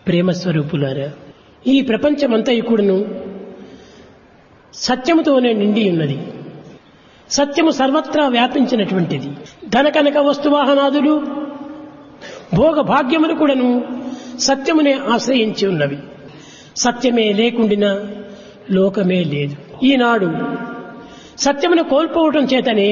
ప్రేమ స్వరూపులారా ఈ ప్రపంచమంతా కూడాను సత్యముతోనే నిండి ఉన్నది సత్యము సర్వత్రా వ్యాపించినటువంటిది ధనకనక వస్తువాహనాదులు భోగ భాగ్యములు కూడాను సత్యమునే ఆశ్రయించి ఉన్నవి సత్యమే లేకుండినా లోకమే లేదు ఈనాడు సత్యమును కోల్పోవటం చేతనే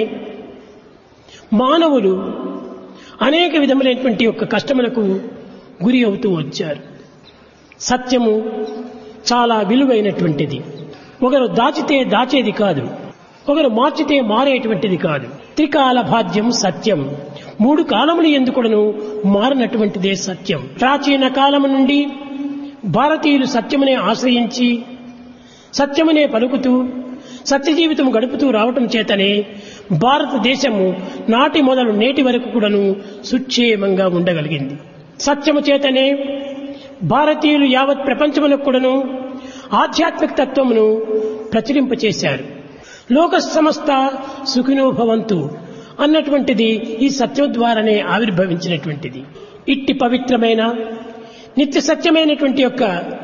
మానవులు అనేక విధములైనటువంటి యొక్క కష్టములకు గురి అవుతూ వచ్చారు సత్యము చాలా విలువైనటువంటిది ఒకరు దాచితే దాచేది కాదు ఒకరు మార్చితే మారేటువంటిది కాదు త్రికాల భాద్యం సత్యం మూడు కాలములు ఎందుకుడను మారినటువంటిదే సత్యం ప్రాచీన కాలము నుండి భారతీయులు సత్యమునే ఆశ్రయించి సత్యమునే పలుకుతూ సత్య జీవితం గడుపుతూ రావటం చేతనే భారతదేశము నాటి మొదలు నేటి వరకు కూడాను సుక్షేమంగా ఉండగలిగింది సత్యము చేతనే భారతీయులు యావత్ ప్రపంచములకు కూడాను ఆధ్యాత్మిక తత్వమును ప్రచురింపచేశారు లోక సమస్త సుఖినో భవంతు అన్నటువంటిది ఈ సత్యం ద్వారానే ఆవిర్భవించినటువంటిది ఇట్టి పవిత్రమైన నిత్య సత్యమైనటువంటి యొక్క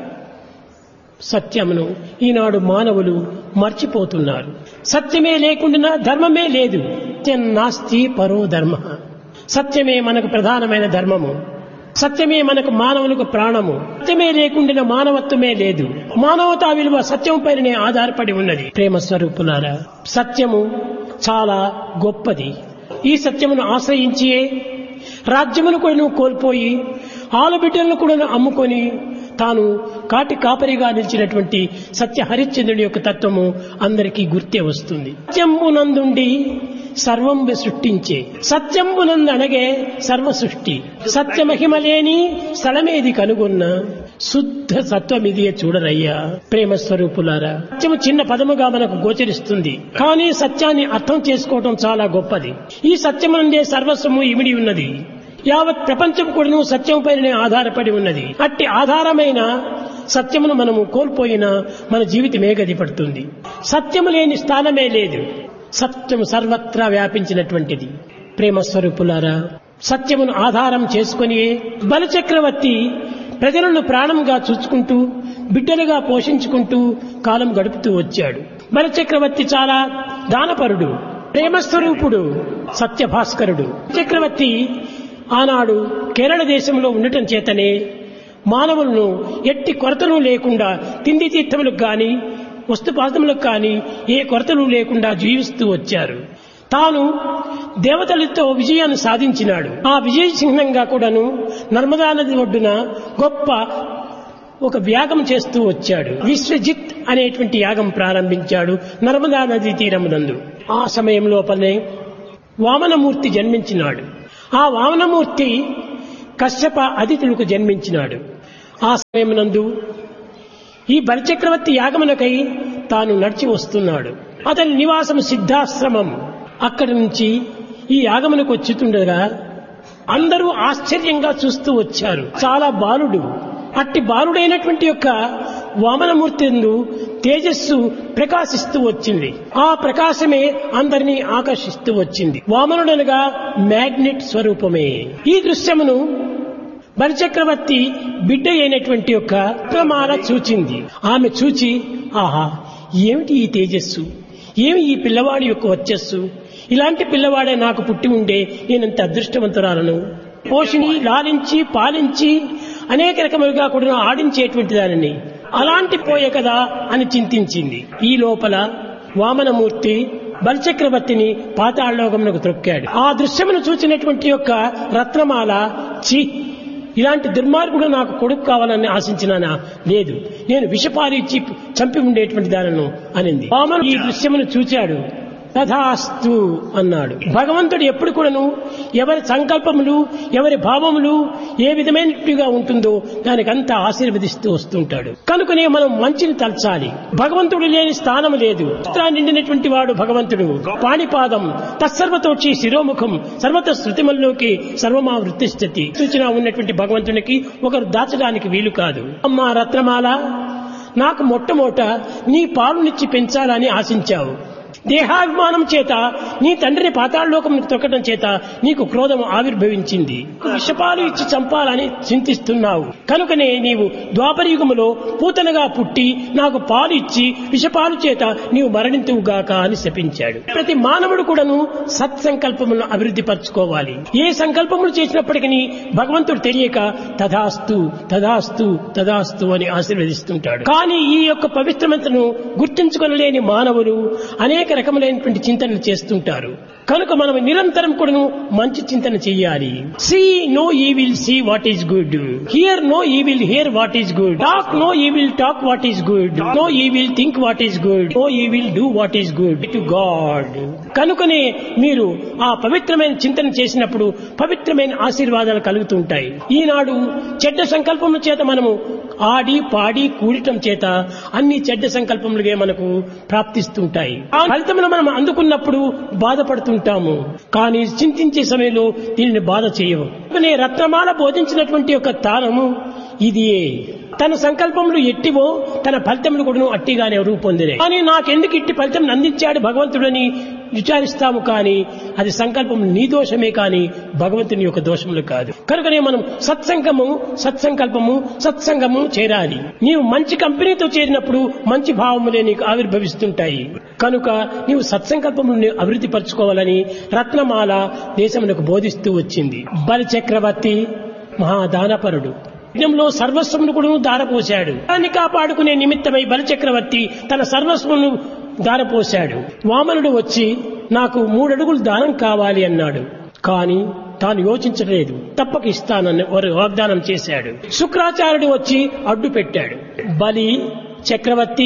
సత్యమును ఈనాడు మానవులు మర్చిపోతున్నారు సత్యమే లేకుండా ధర్మమే లేదు సత్యం నాస్తి పరో ధర్మ సత్యమే మనకు ప్రధానమైన ధర్మము సత్యమే మనకు మానవులకు ప్రాణము సత్యమే లేకుండా మానవత్వమే లేదు మానవతా విలువ సత్యం పైననే ఆధారపడి ఉన్నది ప్రేమ స్వరూపులారా సత్యము చాలా గొప్పది ఈ సత్యమును ఆశ్రయించియే రాజ్యమును కూడా కోల్పోయి ఆలుబిడ్డలను కూడా అమ్ముకొని తాను కాటి కాపరిగా నిలిచినటువంటి సత్య హరిశ్చంద్రుడి యొక్క తత్వము అందరికీ గుర్తే వస్తుంది సత్యంబునందుండి సర్వం సృష్టించే సత్యంబునందు అనగే సర్వ సృష్టి సత్యమహిమ లేని స్థలమేది కనుగొన్న శుద్ధ సత్వమిదియే చూడరయ్యా ప్రేమ స్వరూపులారా సత్యము చిన్న పదముగా మనకు గోచరిస్తుంది కానీ సత్యాన్ని అర్థం చేసుకోవటం చాలా గొప్పది ఈ సత్యము నుండే సర్వస్వము ఇమిడి ఉన్నది యావత్ ప్రపంచం కూడాను సత్యం పైనే ఆధారపడి ఉన్నది అట్టి ఆధారమైన సత్యమును మనము కోల్పోయినా మన జీవితమే గదిపడుతుంది సత్యము లేని స్థానమే లేదు సత్యము సర్వత్రా వ్యాపించినటువంటిది ప్రేమ స్వరూపులారా సత్యమును ఆధారం చేసుకుని బలచక్రవర్తి ప్రజలను ప్రాణంగా చూచుకుంటూ బిడ్డలుగా పోషించుకుంటూ కాలం గడుపుతూ వచ్చాడు బలచక్రవర్తి చాలా దానపరుడు ప్రేమస్వరూపుడు సత్యభాస్కరుడు చక్రవర్తి ఆనాడు కేరళ దేశంలో ఉండటం చేతనే మానవులను ఎట్టి కొరతలు లేకుండా తిండి తీర్థములకు కానీ వస్తుపాదములకు కానీ ఏ కొరతలు లేకుండా జీవిస్తూ వచ్చారు తాను దేవతలతో విజయాన్ని సాధించినాడు ఆ విజయ చిహ్నంగా కూడాను నర్మదా నది ఒడ్డున గొప్ప ఒక యాగం చేస్తూ వచ్చాడు విశ్వజిత్ అనేటువంటి యాగం ప్రారంభించాడు నర్మదా నది తీరమునందు ఆ సమయం లోపలనే వామనమూర్తి జన్మించినాడు ఆ వామనమూర్తి కశ్యప అతిథులకు జన్మించినాడు ఆ సమయమునందు ఈ బలిచక్రవర్తి యాగమునకై తాను నడిచి వస్తున్నాడు అతని నివాసం సిద్ధాశ్రమం అక్కడి నుంచి ఈ యాగమునకు వచ్చుతుండగా అందరూ ఆశ్చర్యంగా చూస్తూ వచ్చారు చాలా బాలుడు అట్టి బాలుడైనటువంటి యొక్క వామనమూర్తి తేజస్సు ప్రకాశిస్తూ వచ్చింది ఆ ప్రకాశమే అందరినీ ఆకర్షిస్తూ వచ్చింది వామనుడనగా మ్యాగ్నెట్ స్వరూపమే ఈ దృశ్యమును బలిచక్రవర్తి బిడ్డ అయినటువంటి యొక్క ప్రమాల చూచింది ఆమె చూచి ఆహా ఏమిటి ఈ తేజస్సు ఏమి ఈ పిల్లవాడి యొక్క వచ్చస్సు ఇలాంటి పిల్లవాడే నాకు పుట్టి ఉండే నేనంత అదృష్టవంతురాలను పోషిని లాలించి పాలించి అనేక రకములుగా కూడా ఆడించేటువంటి దానిని అలాంటి పోయే కదా అని చింతించింది ఈ లోపల వామనమూర్తి బలిచక్రవర్తిని పాతాళలోకమునకు త్రొక్కాడు ఆ దృశ్యమును చూసినటువంటి యొక్క రత్నమాల చి ఇలాంటి దుర్మార్గుడు నాకు కొడుకు కావాలని ఆశించినానా లేదు నేను విషపాలిచ్చి చంపి ఉండేటువంటి దానను అనింది వామను ఈ దృశ్యమును చూచాడు తథాస్తు అన్నాడు భగవంతుడు ఎప్పుడు కూడాను ఎవరి సంకల్పములు ఎవరి భావములు ఏ విధమైనట్టుగా ఉంటుందో దానికంతా ఆశీర్వదిస్తూ వస్తుంటాడు కనుకనే మనం మంచిని తలచాలి భగవంతుడు లేని స్థానం లేదు చిత్రా నిండినటువంటి వాడు భగవంతుడు పాణిపాదం తత్సర్వతోచి శిరోముఖం సర్వత శృతిమల్లోకి సర్వమా వృత్తిష్టతి సూచన ఉన్నటువంటి భగవంతునికి ఒకరు దాచడానికి వీలు కాదు అమ్మా రత్నమాల నాకు మొట్టమొదట నీ పాలునిచ్చి పెంచాలని ఆశించావు దేహాభిమానం చేత నీ తండ్రిని పాతాళలోకం తొక్కడం చేత నీకు క్రోధం ఆవిర్భవించింది విషపాలు ఇచ్చి చంపాలని చింతిస్తున్నావు కనుకనే నీవు ద్వాపరయుగములో పూతనగా పుట్టి నాకు పాలు ఇచ్చి విషపాలు చేత నీవు మరణింతువుగాక అని శపించాడు ప్రతి మానవుడు కూడాను సత్సంకల్పములను అభివృద్ధి పరచుకోవాలి ఏ సంకల్పములు చేసినప్పటికీ భగవంతుడు తెలియక తథాస్తు తథాస్తు తథాస్తు అని ఆశీర్వదిస్తుంటాడు కానీ ఈ యొక్క పవిత్రమంతను గుర్తించుకొనలేని మానవులు అనేక రకములైనటువంటి చింతనలు చేస్తుంటారు కనుక మనం నిరంతరం కూడాను మంచి చింతన చెయ్యాలి see no evil see what is good hear no evil hear what is good talk no evil talk what is good no evil think what is good no evil do what is good to God కనుకనే మీరు ఆ పవిత్రమైన చింతన చేసినప్పుడు పవిత్రమైన ఆశీర్వాదాలు కలుగుతుంటాయి ఈనాడు చెడ్డ సంకల్పముల చేత మనము ఆడి పాడి కూడటం చేత అన్ని చెడ్డ సంకల్పములుగా మనకు ప్రాప్తిస్తుంటాయి ఆ ఫలితములు మనం అందుకున్నప్పుడు బాధపడుతుంటాము కానీ చింతించే సమయంలో దీనిని బాధ చేయవు కనుకనే రత్నమాల బోధించినటువంటి యొక్క తానము ఇదియే తన సంకల్పములు ఎట్టివో తన ఫలితములు కూడా అట్టిగానే రూపొందిరే కానీ నాకెందుకు ఇట్టి ఫలితం అందించాడు భగవంతుడని విచారిస్తాము కానీ అది సంకల్పం నీ దోషమే కానీ భగవంతుని యొక్క దోషములు కాదు కనుకనే మనం సత్సంగము సత్సంకల్పము సత్సంగము చేరాలి నీవు మంచి కంపెనీతో చేరినప్పుడు మంచి భావములే నీకు ఆవిర్భవిస్తుంటాయి కనుక నీవు సత్సంకల్పమును అభివృద్ధి పరచుకోవాలని రత్నమాల దేశమునకు బోధిస్తూ వచ్చింది బలి చక్రవర్తి మహాదానపరుడు యజ్ఞంలో సర్వస్వమును కూడా దారపోశాడు దాన్ని కాపాడుకునే నిమిత్తమై బలిచక్రవర్తి తన సర్వస్వమును దారపోశాడు వామనుడు వచ్చి నాకు మూడడుగులు దానం కావాలి అన్నాడు కానీ తాను యోచించలేదు తప్పక ఇస్తానని వారు వాగ్దానం చేశాడు శుక్రాచార్యుడు వచ్చి అడ్డు పెట్టాడు బలి చక్రవర్తి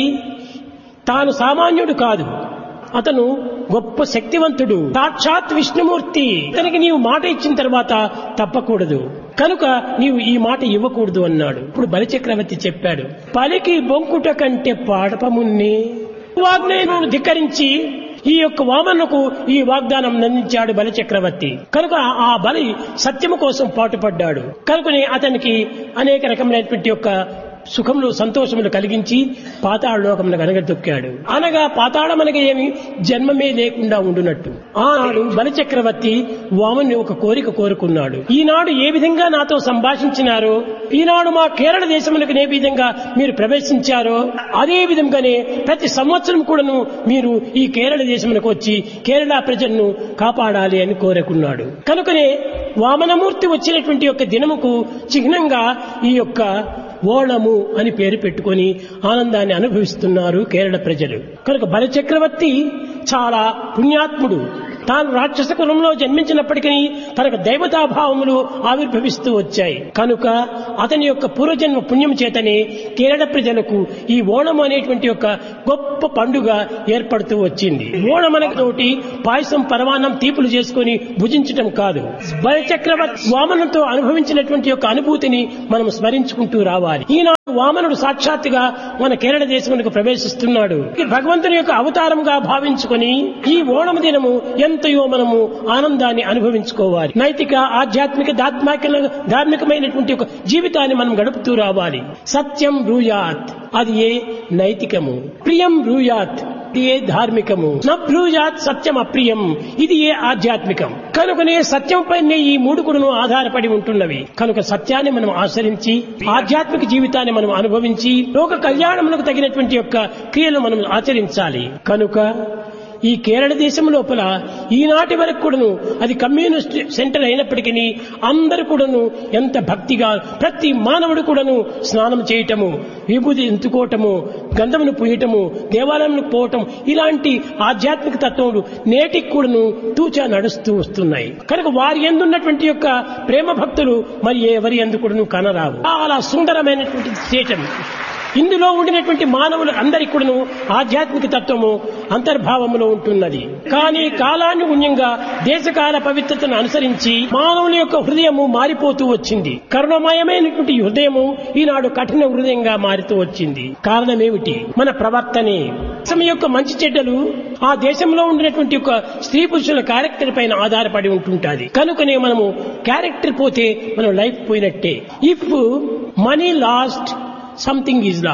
తాను సామాన్యుడు కాదు అతను గొప్ప శక్తివంతుడు సాక్షాత్ విష్ణుమూర్తి అతనికి నీవు మాట ఇచ్చిన తర్వాత తప్పకూడదు కనుక నీవు ఈ మాట ఇవ్వకూడదు అన్నాడు ఇప్పుడు బలిచక్రవర్తి చెప్పాడు పలికి బొంకుట కంటే పాడపమున్ని వాగ్నేయును ధిక్కరించి ఈ యొక్క వామనకు ఈ వాగ్దానం అందించాడు బలిచక్రవర్తి కనుక ఆ బలి సత్యము కోసం పాటుపడ్డాడు కనుకనే అతనికి అనేక రకమైనటువంటి యొక్క సుఖములు సంతోషములు కలిగించి పాతాళ లోకములకు అనగదొక్కాడు అనగా పాతాళమనగా ఏమి జన్మమే లేకుండా ఉండునట్టు ఆనాడు బలిచక్రవర్తి వామని ఒక కోరిక కోరుకున్నాడు ఈనాడు ఏ విధంగా నాతో సంభాషించినారో ఈనాడు మా కేరళ దేశములకు ఏ విధంగా మీరు ప్రవేశించారో అదే విధంగానే ప్రతి సంవత్సరం కూడాను మీరు ఈ కేరళ దేశములకు వచ్చి కేరళ ప్రజలను కాపాడాలి అని కోరుకున్నాడు కనుకనే వామనమూర్తి వచ్చినటువంటి యొక్క దినముకు చిహ్నంగా ఈ యొక్క ఓణము అని పేరు పెట్టుకొని ఆనందాన్ని అనుభవిస్తున్నారు కేరళ ప్రజలు కనుక బలచక్రవర్తి చాలా పుణ్యాత్ముడు తాను రాక్షస కులంలో జన్మించినప్పటికీ తనకు దైవతాభావములు ఆవిర్భవిస్తూ వచ్చాయి కనుక అతని యొక్క పూర్వజన్మ పుణ్యం చేతనే కేరళ ప్రజలకు ఈ ఓణం అనేటువంటి యొక్క గొప్ప పండుగ ఏర్పడుతూ వచ్చింది ఓణం తోటి పాయసం పరమాన్నం తీపులు చేసుకుని భుజించటం కాదు బలచక్రవర్తి వామనంతో అనుభవించినటువంటి యొక్క అనుభూతిని మనం స్మరించుకుంటూ రావాలి ఈనాడు వామనుడు సాక్షాత్తుగా మన కేరళ దేశమునకు ప్రవేశిస్తున్నాడు ఈ భగవంతుని యొక్క అవతారంగా భావించుకొని ఈ ఓణమ దినము ఎంతయో మనము ఆనందాన్ని అనుభవించుకోవాలి నైతిక ఆధ్యాత్మిక దాత్మిక ధార్మికమైనటువంటి ఒక జీవితాన్ని మనం గడుపుతూ రావాలి సత్యం బ్రూయాత్ అది ఏ నైతికము ప్రియం బ్రూయాత్ ఇది ఏ ధార్మికము నభ్రూజాత్ సత్యం అప్రియం ఇది ఏ ఆధ్యాత్మికం కనుకనే సత్యం పైనే ఈ మూడు కూడాను ఆధారపడి ఉంటున్నవి కనుక సత్యాన్ని మనం ఆచరించి ఆధ్యాత్మిక జీవితాన్ని మనం అనుభవించి లోక కళ్యాణములకు తగినటువంటి యొక్క క్రియలు మనం ఆచరించాలి కనుక ఈ కేరళ దేశం లోపల ఈనాటి వరకు కూడాను అది కమ్యూనిస్ట్ సెంటర్ అయినప్పటికీ అందరూ కూడాను ఎంత భక్తిగా ప్రతి మానవుడు కూడాను స్నానం చేయటము విభూతి ఎంచుకోవటము గంధమును పూయటము దేవాలయంలో పోవటం ఇలాంటి ఆధ్యాత్మిక తత్వములు నేటికి కూడాను తూచా నడుస్తూ వస్తున్నాయి కనుక వారి ఎందున్నటువంటి యొక్క ప్రేమ భక్తులు మరి ఎవరి ఎందు కూడాను కనరావు చాలా సుందరమైనటువంటి దేశం ఇందులో ఉండినటువంటి మానవులు అందరికీ కూడాను ఆధ్యాత్మిక తత్వము అంతర్భావములో ఉంటున్నది కానీ కాలానుగుణ్యంగా దేశకాల పవిత్రతను అనుసరించి మానవుల యొక్క హృదయము మారిపోతూ వచ్చింది కరుణమయమైనటువంటి హృదయము ఈనాడు కఠిన హృదయంగా మారుతూ వచ్చింది కారణమేమిటి మన ప్రవర్తనే దేశం యొక్క మంచి చెడ్డలు ఆ దేశంలో ఉండినటువంటి ఒక స్త్రీ పురుషుల క్యారెక్టర్ పైన ఆధారపడి ఉంటుంటాది కనుకనే మనము క్యారెక్టర్ పోతే మనం లైఫ్ పోయినట్టే if money lost something is lost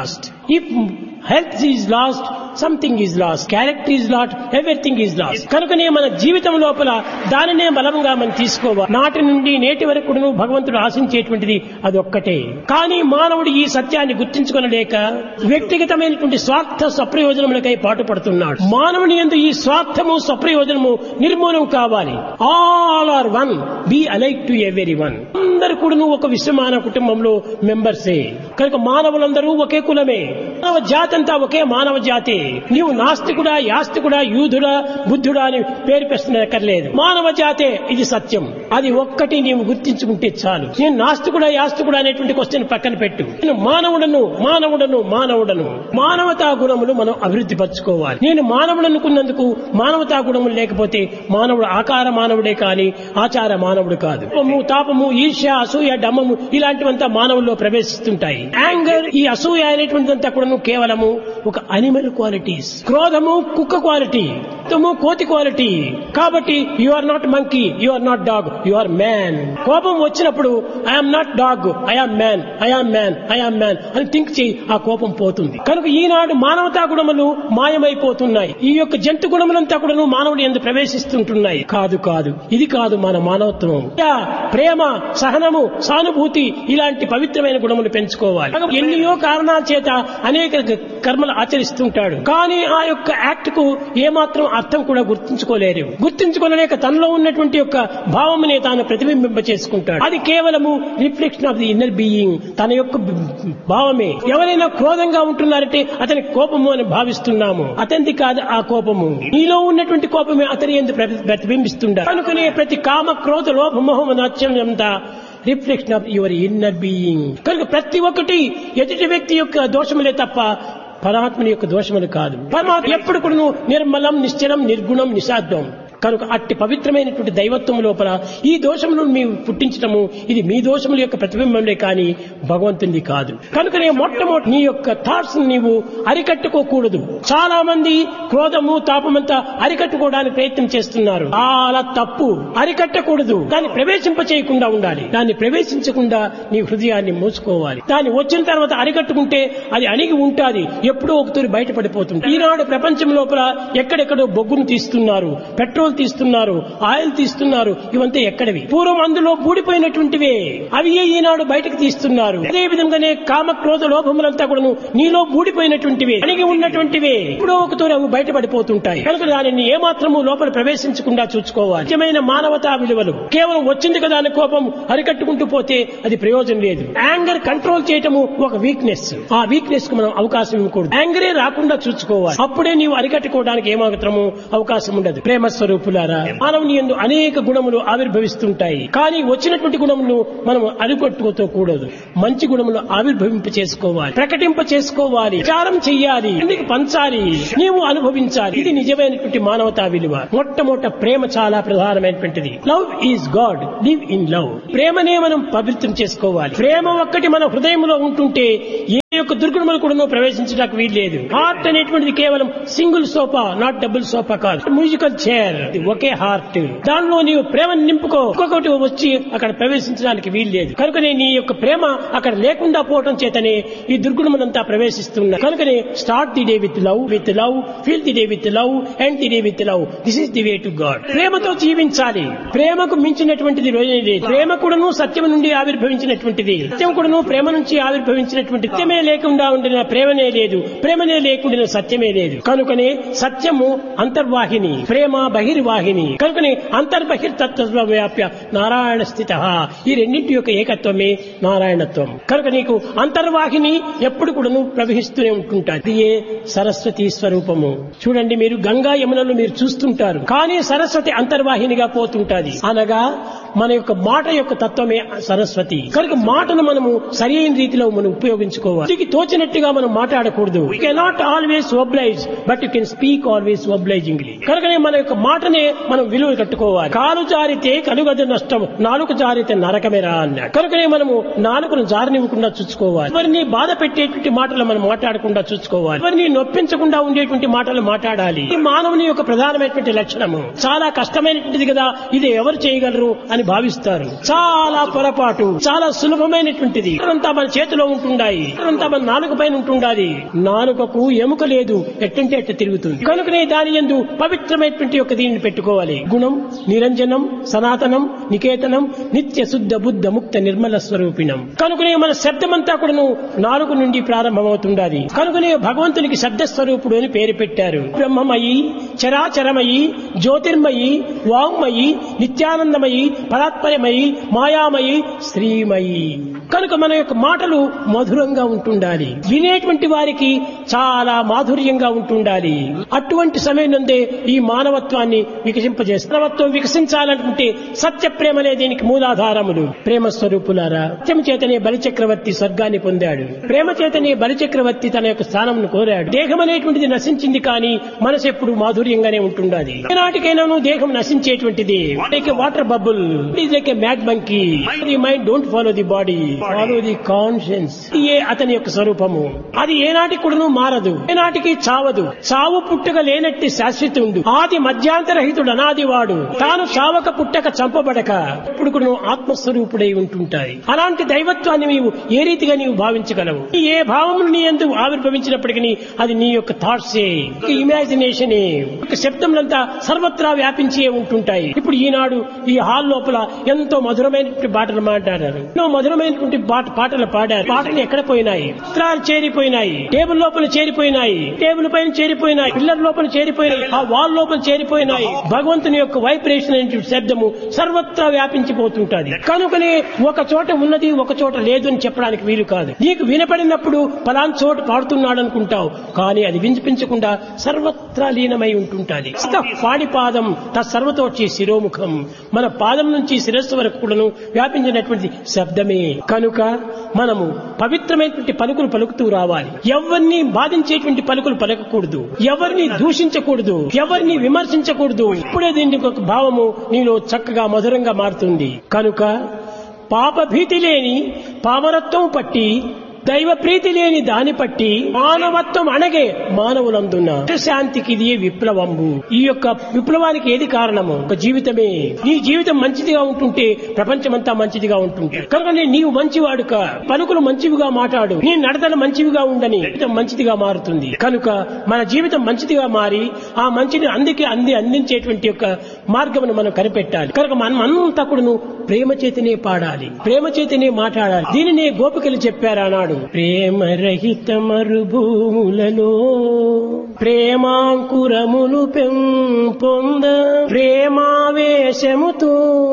if health is lost something is lost character is lost everything is lost కనుకనే మన జీవితం లోపల దానినే బలంగా మనం తీసుకోవాలి నాటి నుండి నేటి వరకు కూడాను భగవంతుడు ఆశించేటువంటిది అది ఒక్కటే కానీ మానవుడు ఈ సత్యాన్ని గుర్తించుకొనలేక వ్యక్తిగతమైనటువంటి స్వార్థ స్వప్రయోజనములకై పాటుపడుతున్నాడు మానవుని ఎందు ఈ స్వార్థము స్వప్రయోజనము నిర్మూలం కావాలి all are one be alike to every one అందరు కూడాను ఒక విశ్వమానవ కుటుంబంలో మెంబర్సే కనుక మానవులందరూ ఒకే కులమే మానవ జాతి అంతా ఒకే మానవ జాతి నీవు నాస్తికుడా యాస్తికుడా యూధుడా బుద్ధుడా అని పేరు పెట్టనక్కర్లేదు మానవ జాతే ఇది సత్యం అది ఒక్కటి నీవు గుర్తించుకుంటే చాలు నేను నాస్తికుడా యాస్తికుడా అనేటువంటి క్వశ్చన్ పక్కన పెట్టు నేను మానవుడను మానవుడను మానవుడను మానవతా గుణములు మనం అభివృద్ధి పరచుకోవాలి నేను మానవుడు అనుకున్నందుకు మానవతా గుణములు లేకపోతే మానవుడు ఆకార మానవుడే కాని ఆచార మానవుడు కాదు కోపము తాపము ఈర్ష్య అసూయ డమ్మము ఇలాంటివంతా మానవుల్లో ప్రవేశిస్తుంటాయి యాంగర్ ఈ అసూయ అనేటువంటిదంతా కూడా కేవలము ఒక అనిమల్ క్వాలిటీస్ క్రోధము కుక్క క్వాలిటీ తుము కోతి క్వాలిటీ కాబట్టి you are not monkey you are not dog you are man కోపం వచ్చినప్పుడు I'm not dog I am man I am man I am man అని థింక్ చేయి ఆ కోపం పోతుంది కనుక ఈనాడు మానవతా గుణములు మాయమైపోతున్నాయి ఈ యొక్క జంతు గుణములంతా కూడా మానవుడు ఎందు ప్రవేశిస్తుంటున్నాయి కాదు కాదు ఇది కాదు మన మానవత్వం దయ, ప్రేమ సహనము సానుభూతి ఇలాంటి పవిత్రమైన గుణములు పెంచుకోవాలి ఎన్నో కారణాల చేత అనేక కర్మలు ఆచరిస్తుంటాడు కానీ ఆ యొక్క యాక్ట్ కు ఏమాత్రం అర్థం కూడా గుర్తించుకోలేరు గుర్తించుకోలేక తనలో ఉన్నటువంటి యొక్క భావమునే తాను ప్రతిబింబింప చేసుకుంటాడు అది కేవలము reflection of the inner being తన యొక్క భావమే ఎవరైనా క్రోధంగా ఉంటున్నారంటే అతని కోపము అని భావిస్తున్నాము అతనిది కాదు ఆ కోపము నీలో ఉన్నటువంటి కోపమే అతని ఎందు ప్రతి- ప్రతిబింబిస్తుండాలి కనుకనే ప్రతి కామ క్రోధ లోభ మోహం అంతా reflection of your inner being కనుక ప్రతి ఒక్కటి ఎదుటి వ్యక్తి యొక్క దోషములే తప్ప పరమాత్మని యొక్క దోషములు కాదు పరమాత్మ ఎప్పుడు కూడా నిర్మలం నిశ్చలం నిర్గుణం నిషాద్వం కనుక అట్టి పవిత్రమైనటువంటి దైవత్వం లోపల ఈ దోషములను మేము పుట్టించటము ఇది మీ దోషముల యొక్క ప్రతిబింబంలే కానీ భగవంతునిది కాదు కనుకనే మొట్టమొదటి నీ యొక్క థాట్స్ నీవు అరికట్టుకోకూడదు చాలా మంది క్రోధము తాపమంతా అరికట్టుకోవడానికి ప్రయత్నం చేస్తున్నారు చాలా తప్పు అరికట్టకూడదు దాన్ని ప్రవేశింప చేయకుండా ఉండాలి దాన్ని ప్రవేశించకుండా నీ హృదయాన్ని మూసుకోవాలి దాన్ని వచ్చిన తర్వాత అరికట్టుకుంటే అది అణిగి ఉంటాది ఎప్పుడో ఒకతూరి బయటపడిపోతుంది ఈనాడు ప్రపంచం లోపల ఎక్కడెక్కడో బొగ్గును తీస్తున్నారు పెట్రోల్ తీస్తున్నారు ఆయిల్ తీస్తున్నారు ఇవంతా ఎక్కడవి పూర్వం అందులో బూడిపోయినటువంటివే అవి ఈనాడు బయటకు తీస్తున్నారు అదే విధంగానే కామ క్రోధ లోభములంతా కూడా నీలో బూడిపోయినటువంటివే అణిగి ఉన్నటువంటివే ఎప్పుడో ఒకతూరి అవి బయటపడిపోతుంటాయి కనుక దానిని ఏమాత్రము లోపల ప్రవేశించకుండా చూసుకోవాలి ముఖ్యమైన మానవతా విలువలు కేవలం వచ్చింది కదా అనే కోపం అరికట్టుకుంటూ పోతే అది ప్రయోజనం లేదు యాంగర్ కంట్రోల్ చేయటము ఒక వీక్నెస్ ఆ వీక్నెస్ కు మనం అవకాశం ఇవ్వకూడదు యాంగరే రాకుండా చూసుకోవాలి అప్పుడే నీవు అరికట్టుకోవడానికి ఏమాత్రము అవకాశం ఉండదు ప్రేమ స్వరూపులారా మానవుని ఎందు అనేక గుణములు ఆవిర్భవిస్తుంటాయి కానీ వచ్చినటువంటి గుణములు మనం అరికట్టుకోతో కూడదు మంచి గుణములు ఆవిర్భవింప చేసుకోవాలి ప్రకటింప చేసుకోవాలి విచారం చెయ్యాలి ఎందుకు పంచాలి నీవు అనుభవించాలి ఇది నిజమైనటువంటి మానవతా విలువ మొట్టమొదట ప్రేమ చాలా ప్రధానమైనటువంటిది love is God live in love ప్రేమనే మనం పవిత్రం చేసుకోవాలి ప్రేమ ఒక్కటి మన హృదయంలో ఉంటుంటే ఏ యొక్క దుర్గుణములు కూడా ప్రవేశించడానికి వీల్లేదు హార్ట్ అనేటువంటిది కేవలం single sofa not double sofa కాదు మ్యూజికల్ చైర్ ఒకే హార్ట్ దానిలో నీవు ప్రేమను నింపుకో ఒక్కొక్కటి వచ్చి అక్కడ ప్రవేశించడానికి వీల్లేదు కనుకనే నీ యొక్క ప్రేమ అక్కడ లేకుండా పోవటం చేతనే ఈ దుర్గుణములంతా ప్రవేశిస్తున్నా కనుకనే start the day with love with love fill the day with love end the day with love this is the way to God ప్రేమతో జీవించాలి ప్రేమకు మించినటువంటిది రోజే లేదు ప్రేమ కూడాను సత్యం నుండి ఆవిర్భవించినటువంటిది సత్యం కూడాను ప్రేమ నుంచి ఆవిర్భవించినటువంటి సత్యమే లేకుండా ఉండిన ప్రేమనే లేదు ప్రేమనే లేకుండా సత్యమే లేదు కనుకనే సత్యము అంతర్వాహిని ప్రేమ బహిర్వాహిని కనుకనే అంతర్బహిర్తత్వ వ్యాప్య నారాయణ స్థిత ఈ రెండింటి యొక్క ఏకత్వమే నారాయణత్వం కనుక నీకు అంతర్వాహిని ఎప్పుడు కూడాను ప్రవహిస్తూనే ఉంటుంటాది ఇది ఏ సరస్వతి స్వరూపము చూడండి మీరు గంగా యమునలు మీరు చూస్తుంటారు కానీ సరస్వతి అంతర్వాహినిగా పోతుంటాది అనగా మన యొక్క మాట యొక్క తత్వమే సరస్వతి కనుక మాటను మనము సరి అయిన రీతిలో మనం ఉపయోగించుకోవాలి ఇది తోచినట్టుగా మనం మాట్లాడకూడదు you cannot always oblige but you can speak always obligingly కనుకనే మన యొక్క మాటనే మనం విలువ కట్టుకోవాలి కాలు జారితే కలుగదు నష్టం నాలుగు జారితే నరకమేరా అన్నాడు కనుకనే మనము నాలుగును జారనివ్వకుండా చూసుకోవాలి ఎవరిని బాధ పెట్టేటువంటి మాటలు మనం మాట్లాడకుండా చూసుకోవాలి ఎవరిని నొప్పించకుండా ఉండేటువంటి మాటలు మాట్లాడాలి ఇది మానవుని యొక్క ప్రధానమైనటువంటి లక్షణము చాలా కష్టమైనటువంటిది కదా ఇది ఎవరు చేయగలరు అని అని భావిస్తారు చాలా పొరపాటు చాలా సులభమైనటువంటిది అంతా మన చేతిలో ఉంటుండాయి అంతా మన నాలుక పైన ఉంటుండాలి నాలుకకు ఎముక లేదు ఎట్టంటే ఎట్ట తిరుగుతుంది కనుకనే దాని ఎందు పవిత్రమైనటువంటి ఒక దీనిని పెట్టుకోవాలి గుణం నిరంజనం సనాతనం నికేతనం నిత్య శుద్ధ బుద్ధ ముక్త నిర్మల స్వరూపిణం కనుకనే మన శబ్దమంతా కూడాను నాలుగు నుండి ప్రారంభమవుతుండాలి కనుకనే భగవంతునికి శబ్ద స్వరూపుడు అని పేరు పెట్టారు బ్రహ్మమయి చరాచరమయి జ్యోతిర్మయి వాంగ్మయి నిత్యానందమయి పరాత్పరమయి మాయామయి శ్రీమయి కనుక మన యొక్క మాటలు మధురంగా ఉంటుండాలి వినేటువంటి వారికి చాలా మాధుర్యంగా ఉంటుండాలి అటువంటి సమయం నుండే ఈ మానవత్వాన్ని వికసింపజేస్తారు మానవత్వం వికసించాలనుకుంటే సత్య ప్రేమనే దీనికి మూలాధారములు ప్రేమ స్వరూపులారా సత్యం చేతనే బలిచక్రవర్తి స్వర్గాన్ని పొందాడు ప్రేమ చేతనే బలిచక్రవర్తి తన యొక్క స్థానంను కోరాడు దేహం అనేటువంటిది నశించింది కానీ మనసు ఎప్పుడు మాధుర్యంగానే ఉంటుండాలి ఏనాటికైనాను దేహం నశించేటువంటిది like water bubble it like a mad monkey the mind don't follow the body follow the conscience ఏ అతని యొక్క స్వరూపము అది ఏనాటికి కూడాను మారదు ఏనాటికి చావదు చావు పుట్టుక లేనట్టి శాశ్వతుండు ఆది మధ్యాంతరహితుడు అనాది వాడు తాను చావక పుట్టక చంపబడక ఇప్పుడు కూడా ఆత్మస్వరూపుడై ఉంటుంటాయి అలాంటి దైవత్వాన్ని నీవు ఏ రీతిగా నీవు భావించగలవు ఏ భావమును నీ ఎందుకు ఆవిర్భవించినప్పటికీ అది నీ యొక్క థాట్సే ఇమాజినేషనే ఒక శబ్దములంతా సర్వత్రా వ్యాపించే ఉంటుంటాయి ఇప్పుడు ఈనాడు ఈ హాల్ లోపల ఎంతో మధురమైనటువంటి పాటలు మాట్లాడారు ఎన్నో మధురమైనటువంటి పాట- పాటలు పాడారు పాటలు ఎక్కడ పోయినాయి చిత్రాలు చేరిపోయినాయి టేబుల్ లోపల చేరిపోయినాయి టేబుల్ పైన చేరిపోయినాయి పిల్లర్ లోపల చేరిపోయినాయి ఆ వాల్ లోపల చేరిపోయినాయి భగవంతుని యొక్క వైబ్రేషన్ అనే శబ్దము సర్వత్రా వ్యాపించిపోతుంటది కనుకనే ఒక చోట ఉన్నది ఒక చోట లేదు అని చెప్పడానికి వీలు కాదు నీకు వినపడినప్పుడు పలాన్ చోట పాడుతున్నాడు అనుకుంటావు కానీ అది వినిపించకుండా సర్వత్రా లీనమై ఉంటుంటాది పాడిపాదం తత్సర్వతోచి శిరోముఖం మన పాదం నుంచి శిరస్సు వరకు కూడాను వ్యాపించినటువంటి శబ్దమే కనుక మనము పవిత్రమైనటువంటి పలుకులు పలుకుతూ రావాలి ఎవరిని బాధించేటువంటి పలుకులు పలకకూడదు ఎవరిని దూషించకూడదు ఎవరిని విమర్శించకూడదు ఇప్పుడే దీనికి ఒక భావము నీలో చక్కగా మధురంగా మారుతుంది కనుక పాప భీతి లేని పామరత్వం పట్టి దైవ ప్రీతి లేని దాని పట్టి మానవత్వం అణగే మానవులందున్న శాంతికి ఇది విప్లవంబు ఈ యొక్క విప్లవానికి ఏది కారణము ఒక జీవితమే నీ జీవితం మంచిదిగా ఉంటుంటే ప్రపంచమంతా మంచిదిగా ఉంటుంది కనుక నీ- నీవు మంచివాడు కా పలుకులు మంచివిగా మాట్లాడు నీ నడతలు మంచివిగా ఉండని జీవితం మంచిదిగా మారుతుంది కనుక మన జీవితం మంచిదిగా మారి ఆ మంచిని అందుకే అంది అందించేటువంటి యొక్క మార్గమును మనం కనిపెట్టాలి కనుక మనం అంతా కూడాను ప్రేమ చేతనే పాడాలి ప్రేమ చేతనే మాట్లాడాలి దీనినే గోపికలు చెప్పారు ఆనాడు ప్రేమ రహిత మరుభూములలో ప్రేమాంకురములు పెంపొంద ప్రేమావేశముతో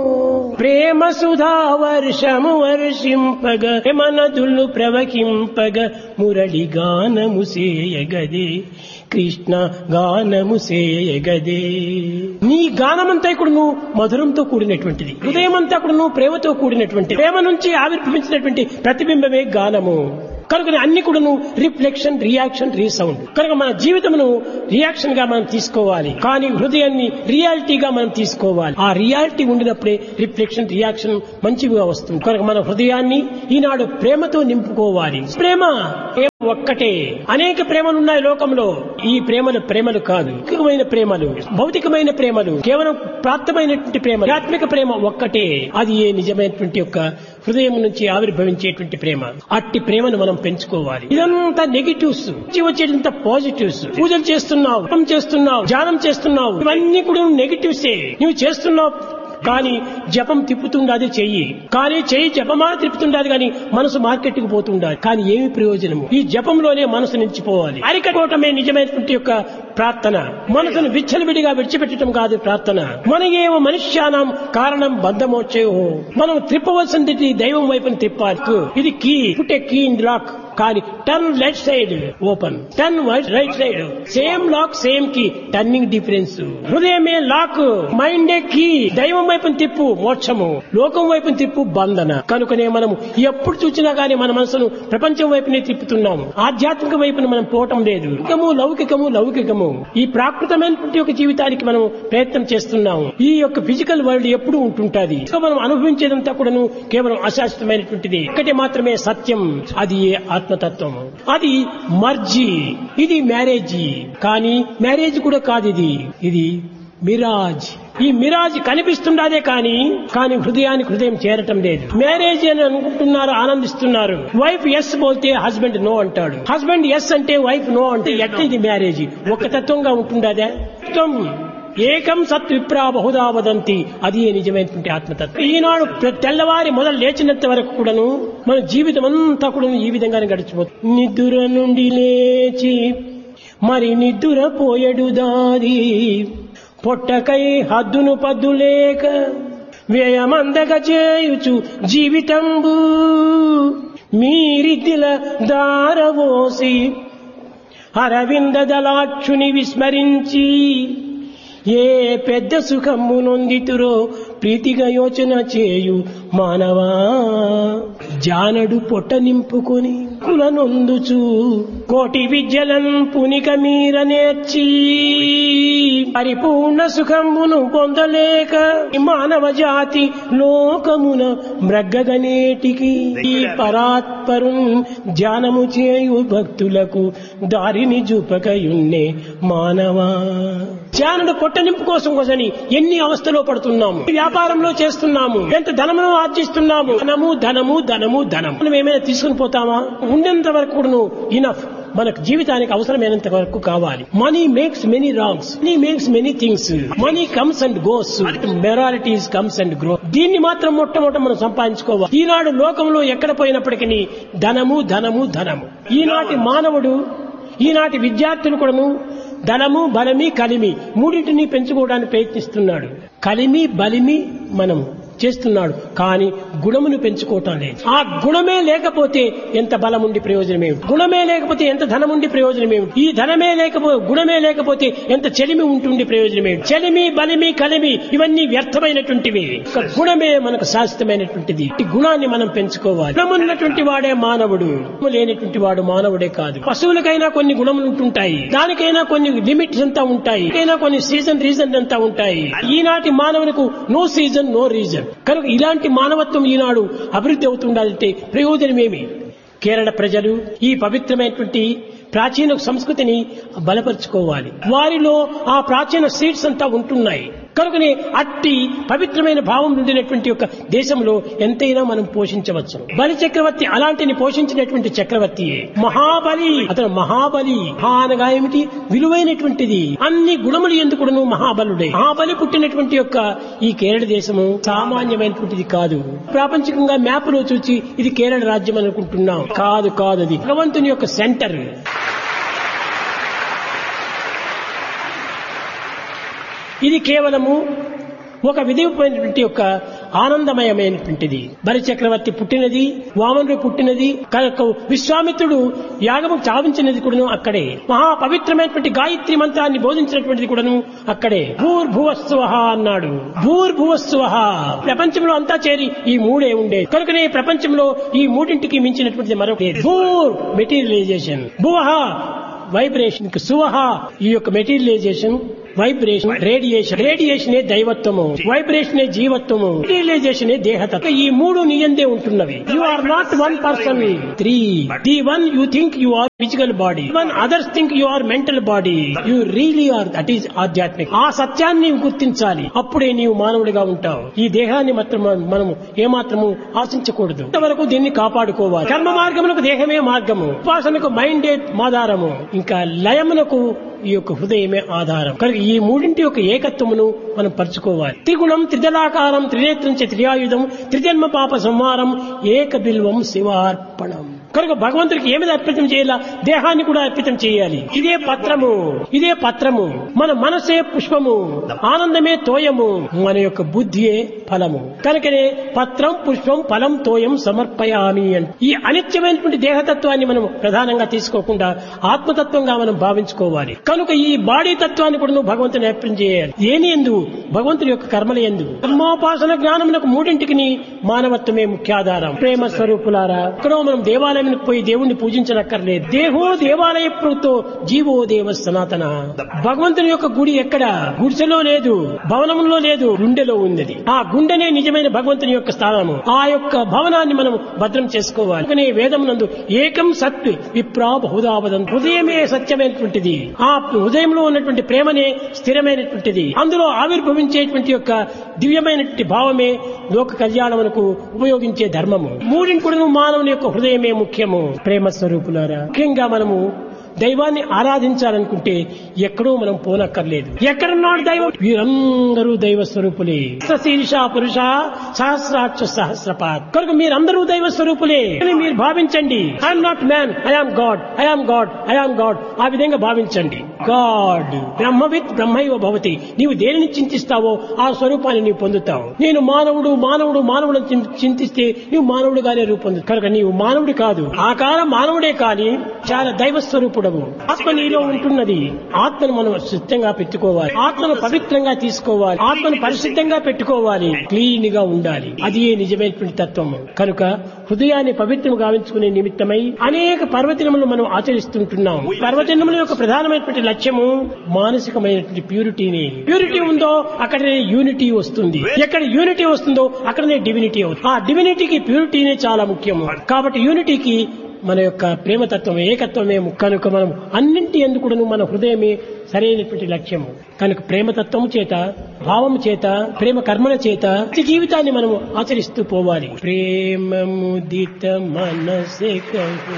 ప్రేమ సుధా వర్షము వర్షింపగ మనదులు ప్రవహింపగ మురళి గానము సేయగదే కృష్ణ గానము సేయగదే నీ గానమంతా కూడా నువ్వు మధురంతో కూడినటువంటిది హృదయమంతా కూడా నువ్వు ప్రేమతో కూడినటువంటి ప్రేమ నుంచి ఆవిర్భవించినటువంటి ప్రతిబింబమే గానము కనుక అన్ని కూడా రిఫ్లెక్షన్ రియాక్షన్ రీసౌండ్ కనుక మన జీవితమును రియాక్షన్ గా మనం తీసుకోవాలి కానీ హృదయాన్ని రియాలిటీగా మనం తీసుకోవాలి ఆ రియాలిటీ ఉండినప్పుడే రిఫ్లెక్షన్ రియాక్షన్ మంచిగా వస్తుంది కనుక మన హృదయాన్ని ఈనాడు ప్రేమతో నింపుకోవాలి ప్రేమ ప్రేమ ఒక్కటే అనేక ప్రేమలు ఉన్నాయి లోకంలో ఈ ప్రేమలు ప్రేమలు కాదు భౌతికమైన ప్రేమలు భౌతికమైన ప్రేమలు కేవలం ప్రాప్తమైనటువంటి ప్రేమ ఆత్మిక ప్రేమ ఒక్కటే అది ఏ నిజమైనటువంటి యొక్క హృదయం నుంచి ఆవిర్భవించేటువంటి ప్రేమ అట్టి ప్రేమను మనం పెంచుకోవాలి ఇదంతా నెగిటివ్స్ వచ్చేటంత పాజిటివ్స్ పూజలు చేస్తున్నావు జపం చేస్తున్నావు ధ్యానం చేస్తున్నావు ఇవన్నీ కూడా నెగిటివ్సే నువ్వు చేస్తున్నావు కానీ జపం తిప్పుతుండాది చెయ్యి కానీ చెయ్యి జపమాన తిప్పుతుండాది కానీ మనసు మార్కెట్ కు పోతుండాలి కానీ ఏమి ప్రయోజనము ఈ జపంలోనే మనసు నిలిచిపోవాలి అరికటోటమే నిజమైనటువంటి యొక్క ప్రార్థన మనసును విచ్చలవిడిగా విడిచిపెట్టడం కాదు ప్రార్థన మన ఏమో మనుష్యానం కారణం బంధమోచ్చేయో మనం త్రిప్పవలసింది దైవం వైపుని తిప్పాలి ఇది key put a key in lock కానీ turn left side open turn right side same lock same key turning difference హృదయమే లాక్ మైండే కీ దైవం వైపుని తిప్పు మోక్షము లోకం వైపుని తిప్పు బంధన కనుకనే మనము ఎప్పుడు చూసినా గానీ మన మనసును ప్రపంచం వైపునే తిప్పుతున్నాము ఆధ్యాత్మిక వైపున మనం పోవటం లేదు లౌకికము లౌకికము లౌకికము ఈ ప్రాకృతమైనటువంటి ఒక జీవితానికి మనం ప్రయత్నం చేస్తున్నాము ఈ యొక్క ఫిజికల్ వరల్డ్ ఎప్పుడు ఉంటుంటది ఇంకా మనం అనుభవించేదంతా కూడాను కేవలం అశాశ్వతమైనటువంటిది ఒకటి మాత్రమే సత్యం అది ఏ ఆత్మతత్వము అది మర్జీ ఇది మ్యారేజీ కానీ మ్యారేజ్ కూడా కాదు ఇది ఇది మిరాజ్ ఈ మిరాజ్ కనిపిస్తుండదే కానీ కానీ హృదయానికి హృదయం చేరటం లేదు మ్యారేజ్ అని అనుకుంటున్నారు ఆనందిస్తున్నారు వైఫ్ ఎస్ పోతే హస్బెండ్ నో అంటాడు హస్బెండ్ ఎస్ అంటే వైఫ్ నో అంటే ఎట్లా ఇది మ్యారేజ్ ఒక తత్వంగా ఉంటుండదే తత్వం ఏకం సత్ విప్రా బహుదా వదంతి అది నిజమైనటువంటి ఆత్మతత్వం ఈనాడు ప్ర- తెల్లవారి మొదలు లేచినంత వరకు కూడాను మన జీవితం అంతా కూడా ఈ విధంగానే గడిచిపోతుంది నిద్ర నుండి లేచి మరి నిద్ర పోయడు దారి పొట్టకై హద్దును పద్దు లేక వ్యయమందక చేయుచు జీవితంబు మీరిద్దిల దారవోసి అరవింద దళాక్షుని విస్మరించి ఏ పెద్ద సుఖము నొందితురో ప్రీతిగా యోచన చేయు మానవా జానడు పొట్ట నింపుకొని కుల నొందుచు కోటి విద్యలను పునిక మీర నేర్చి పరిపూర్ణ సుఖమును పొందలేక మానవ జాతి లోకమున మ్రగ్గగనేటికి ఈ పరాత్పరు ధ్యానము చేయు భక్తులకు దారిని చూపకయున్నే మానవా ధ్యానుడు పొట్ట నింపు కోసం కోసని ఎన్ని అవస్థలో పడుతున్నాము వ్యాపారంలో చేస్తున్నాము ఎంత ధనమును ఆర్జిస్తున్నాము ధనము ధనము ధనము ధనం మనం ఏమైనా తీసుకుని పోతామా ఉండేంత వరకు కూడాను ఇనఫ్ మనకు జీవితానికి అవసరమైనంత వరకు కావాలి money makes many wrongs money makes many things money comes and goes moralities comes and grow దీన్ని మాత్రం మొట్టమొదట మనం సంపాదించుకోవాలి ఈనాడు లోకంలో ఎక్కడ పోయినప్పటికీ ధనము ధనము ధనము ఈనాటి మానవుడు ఈనాటి విద్యార్థులు కూడాను ధనము బలమి కలిమి మూడింటిని పెంచుకోవడానికి ప్రయత్నిస్తున్నాడు కలిమి బలిమి మనము చేస్తున్నాడు కానీ గుణమును పెంచుకోవటం లేదు ఆ గుణమే లేకపోతే ఎంత బలం ఉండి ప్రయోజనం ఏమిటి గుణమే లేకపోతే ఎంత ధనం ఉండి ప్రయోజనం ఏమిటి ఈ ధనమే లేకపోతే గుణమే లేకపోతే ఎంత చెలిమి ఉంటుండి ప్రయోజనం ఏమిటి చెలిమి బలిమి కలిమి ఇవన్నీ వ్యర్థమైనటువంటివి ఒక గుణమే మనకు శాశ్వతమైనటువంటిది ఈ గుణాన్ని మనం పెంచుకోవాలి గుణమున్నటువంటి వాడే మానవుడు గుణము లేనటువంటి వాడు మానవుడే కాదు పశువులకైనా కొన్ని గుణములు ఉంటుంటాయి దానికైనా కొన్ని లిమిట్స్ అంతా ఉంటాయి అయినా కొన్ని సీజన్ రీజన్ అంతా ఉంటాయి ఈనాటి మానవునికి నో సీజన్ నో రీజన్ కనుక ఇలాంటి మానవత్వం ఈనాడు అభివృద్ధి అవుతుండాలంటే ప్రయోజనమేమి కేరళ ప్రజలు ఈ పవిత్రమైనటువంటి ప్రాచీన సంస్కృతిని బలపరుచుకోవాలి వారిలో ఆ ప్రాచీన సీడ్స్ అంతా ఉంటున్నాయి కనుకనే అట్టి పవిత్రమైన భావం ఉండినటువంటి యొక్క దేశంలో ఎంతైనా మనం పోషించవచ్చు బలి చక్రవర్తి అలాంటిని పోషించినటువంటి చక్రవర్తి మహాబలి అతను మహాబలి మహా అనగా ఏమిటి విలువైనటువంటిది అన్ని గుణములు ఎందుకును మహాబలుడే మహాబలి పుట్టినటువంటి యొక్క ఈ కేరళ దేశము సామాన్యమైనటువంటిది కాదు ప్రాపంచికంగా మ్యాప్ లో చూసి ఇది కేరళ రాజ్యం అనుకుంటున్నాం కాదు కాదు అది భగవంతుని యొక్క సెంటర్ ఇది కేవలము ఒక విధిమైనటువంటి యొక్క ఆనందమయమైనటువంటిది బలి చక్రవర్తి పుట్టినది వామనుడు పుట్టినది కనుక విశ్వామిత్రుడు యాగము చావించినది కూడాను అక్కడే మహా పవిత్రమైనటువంటి గాయత్రి మంత్రాన్ని బోధించినటువంటిది కూడాను అక్కడే భూర్భువస్వ అన్నాడు భూర్భువస్వ ప్రపంచంలో అంతా చేరి ఈ మూడే ఉండే కనుకనే ప్రపంచంలో ఈ మూడింటికి మించినటువంటిది మరొక లేదు. భూర్ మెటీరియలైజేషన్ భువహ వైబ్రేషన్ సువహ ఈ యొక్క మెటీరియలైజేషన్ వైబ్రేషన్ రేడియేషన్ రేడియేషన్ దైవత్వము వైబ్రేషన్ జీవత్వము మెటీరియలైజేషన్ దేహతత్వం ఈ మూడు నియందే ఉంటున్నవి you are not one person three the one you think you are physical body one others think you are mental body you really are that is ఆధ్యాత్మిక ఆ సత్యాన్ని నీవు గుర్తించాలి అప్పుడే నీవు మానవుడిగా ఉంటావు ఈ దేహాన్ని మాత్రం మనము ఏమాత్రము ఆశించకూడదు ఇంతవరకు దీన్ని కాపాడుకోవాలి కర్మ మార్గములకు దేహమే మార్గము ఉపాసనకు మైండే ఆధారము ఇంకా లయమునకు ఈ యొక్క హృదయమే ఆధారం కనుక ఈ మూడింటి యొక్క ఏకత్వమును మనం పరుచుకోవాలి త్రిగుణం త్రిదలాకారం త్రినేత్రం చ త్రియాయుధం త్రిజన్మ పాప సంహారం ఏక బిల్వం శివార్పణం కనుక భగవంతుడికి ఏమి అర్పితం చేయాలా దేహాన్ని కూడా అర్పితం చేయాలి ఇదే పత్రము ఇదే పత్రము మన మనసే పుష్పము ఆనందమే తోయము మన యొక్క బుద్ధియే ఫలము కనుకనే పత్రం పుష్పం ఫలం తోయం సమర్పయామి అని ఈ అనిత్యమైనటువంటి దేహతత్వాన్ని మనం ప్రధానంగా తీసుకోకుండా ఆత్మతత్వంగా మనం భావించుకోవాలి కనుక ఈ బాడీ తత్వాన్ని కూడా నువ్వు భగవంతుని అర్పణ చేయాలి ఏని ఎందు భగవంతుని యొక్క కర్మల ఎందు కర్మోపాసన జ్ఞానమునకు మూడింటికి మానవత్వమే ముఖ్యాధారం ప్రేమ స్వరూపులారా ఇక్కడ మనం దేవాలయం దేవాలయానికి పోయి దేవుణ్ణి పూజించనక్కర్లేదు దేహో దేవాలయ ప్రభుతో జీవో దేవ సనాతన భగవంతుని యొక్క గుడి ఎక్కడ గుడిసెలో లేదు భవనంలో లేదు గుండెలో ఉంది ఆ గుండెనే నిజమైన భగవంతుని యొక్క స్థానము ఆ యొక్క భవనాన్ని మనం భద్రం చేసుకోవాలి కనుకనే వేదం నందు ఏకం సత్ విప్రా బహుదావదం హృదయమే సత్యమైనటువంటిది ఆ హృదయంలో ఉన్నటువంటి ప్రేమనే స్థిరమైనటువంటిది అందులో ఆవిర్భవించేటువంటి యొక్క దివ్యమైనటువంటి భావమే లోక కళ్యాణమునకు ఉపయోగించే ధర్మము మూడింటి కూడా మానవుని యొక్క హృదయమే ముఖ్యము ప్రేమ స్వరూపులారా ముఖ్యంగా మనము దైవాన్ని ఆరాధించాలనుకుంటే ఎక్కడో మనం పోనక్కర్లేదు ఎక్కడున్నాడు దైవం వీరందరూ దైవ స్వరూపులే శీర్ష పురుష సహస్రాక్ష సహస్రపాత్ కనుక మీరందరూ దైవ స్వరూపులే అని మీరు భావించండి I'm not man I am God I am God I am God ఆ విధంగా భావించండి గాడ్ బ్రహ్మవిత్ బ్రహ్మైవ భవతి నీవు దేనిని చింతిస్తావో ఆ స్వరూపాన్ని నీవు పొందుతావు నేను మానవుడు మానవుడు మానవుడు చింతిస్తే నీవు మానవుడుగానే రూపొందు కనుక నీవు మానవుడు కాదు ఆకారం మానవుడే కాని చాలా దైవ స్వరూపుడవు ఆత్మ నీలో ఉంటున్నది ఆత్మను మనం శుద్ధంగా పెట్టుకోవాలి ఆత్మను పవిత్రంగా తీసుకోవాలి ఆత్మను పరిశుద్ధంగా పెట్టుకోవాలి క్లీన్ గా ఉండాలి అది నిజమైనటువంటి తత్వము కనుక హృదయాన్ని పవిత్రం గావించుకునే నిమిత్తమై అనేక పర్వదినములు మనం ఆచరిస్తుంటున్నాం పర్వదినముల యొక్క ప్రధానమైనటువంటి లక్ష్యము మానసికమైనటువంటి ప్యూరిటీని ప్యూరిటీ ఉందో అక్కడనే యూనిటీ వస్తుంది ఎక్కడ యూనిటీ వస్తుందో అక్కడనే డివినిటీ అవుతుంది ఆ డివినిటీకి ప్యూరిటీనే చాలా ముఖ్యము కాబట్టి యూనిటీకి మన యొక్క ప్రేమతత్వం ఏకత్వమే కనుక మనం అన్నింటి ఎందుకు మన హృదయమే సరైనటువంటి లక్ష్యము కనుక ప్రేమతత్వము చేత భావము చేత ప్రేమ కర్మల చేత ప్రతి జీవితాన్ని మనం ఆచరిస్తూ పోవాలి ప్రేమ ముదిత మనసే